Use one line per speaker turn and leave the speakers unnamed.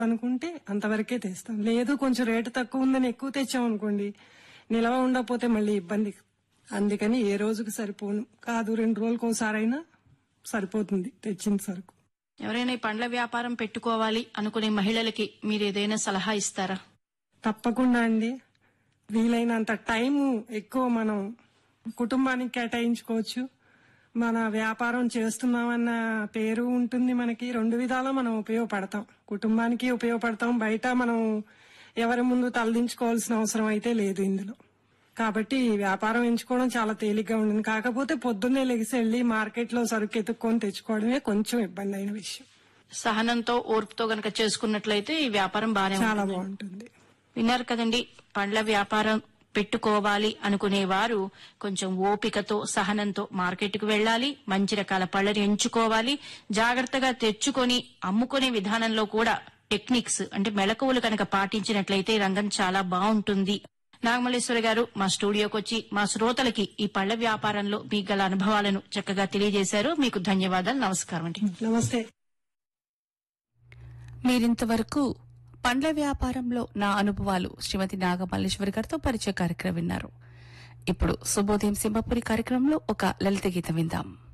అనుకుంటే అంతవరకే తెస్తాం లేదు కొంచెం రేటు తక్కువ ఉందని ఎక్కువ తెచ్చాం అనుకోండి నిలవ ఉండకపోతే మళ్ళీ ఇబ్బంది అందుకని ఏ రోజుకి సరిపోను కాదు రెండు రోజులకు ఒకసారైనా సరిపోతుంది తెచ్చిన సరుకు
ఎవరైనా ఈ పండ్ల వ్యాపారం పెట్టుకోవాలి అనుకునే మహిళలకి మీరు ఏదైనా సలహా ఇస్తారా
తప్పకుండా అండి వీలైనంత టైం ఎక్కువ మనం కుటుంబానికి కేటాయించుకోవచ్చు మన వ్యాపారం చేస్తున్నామన్న పేరు ఉంటుంది మనకి రెండు విధాలా మనం ఉపయోగపడతాం కుటుంబానికి ఉపయోగపడతాం బయట మనం ఎవరి ముందు తలదించుకోవాల్సిన అవసరం అయితే లేదు ఇందులో కాబట్టి ఈ వ్యాపారం ఎంచుకోవడం చాలా తేలిగ్గా ఉంటుంది కాకపోతే పొద్దున్నే లెగిసి వెళ్లి మార్కెట్ లో సరుకు ఎత్తుక్కొని తెచ్చుకోవడమే కొంచెం ఇబ్బంది అయిన విషయం
సహనంతో ఓర్పుతో గనక చేసుకున్నట్లయితే ఈ వ్యాపారం బానే
చాలా
ఉంటుంది
బాగుంటుంది
విన్నారు కదండి పండ్ల వ్యాపారం పెట్టుకోవాలి అనుకునే వారు కొంచెం ఓపికతో సహనంతో మార్కెట్కు వెళ్ళాలి మంచి రకాల పళ్ళని ఎంచుకోవాలి జాగ్రత్తగా తెచ్చుకొని అమ్ముకునే విధానంలో కూడా టెక్నిక్స్ అంటే మెళకువలు కనుక పాటించినట్లయితే ఈ రంగం చాలా బాగుంటుంది నాగమల్లేశ్వర గారు మా స్టూడియోకి వచ్చి మా శ్రోతలకి ఈ పళ్ల వ్యాపారంలో మీకు గల అనుభవాలను చక్కగా తెలియజేశారు మీకు ధన్యవాదాలు నమస్కారం అండి
నమస్తే
మీరింతవరకు పండ్ల వ్యాపారంలో నా అనుభవాలు శ్రీమతి నాగమల్లేశ్వరి గారితో పరిచయ కార్యక్రమం విన్నారు ఇప్పుడు శుభోదయం సింహపురి కార్యక్రమంలో ఒక లలిత గీతం విందాం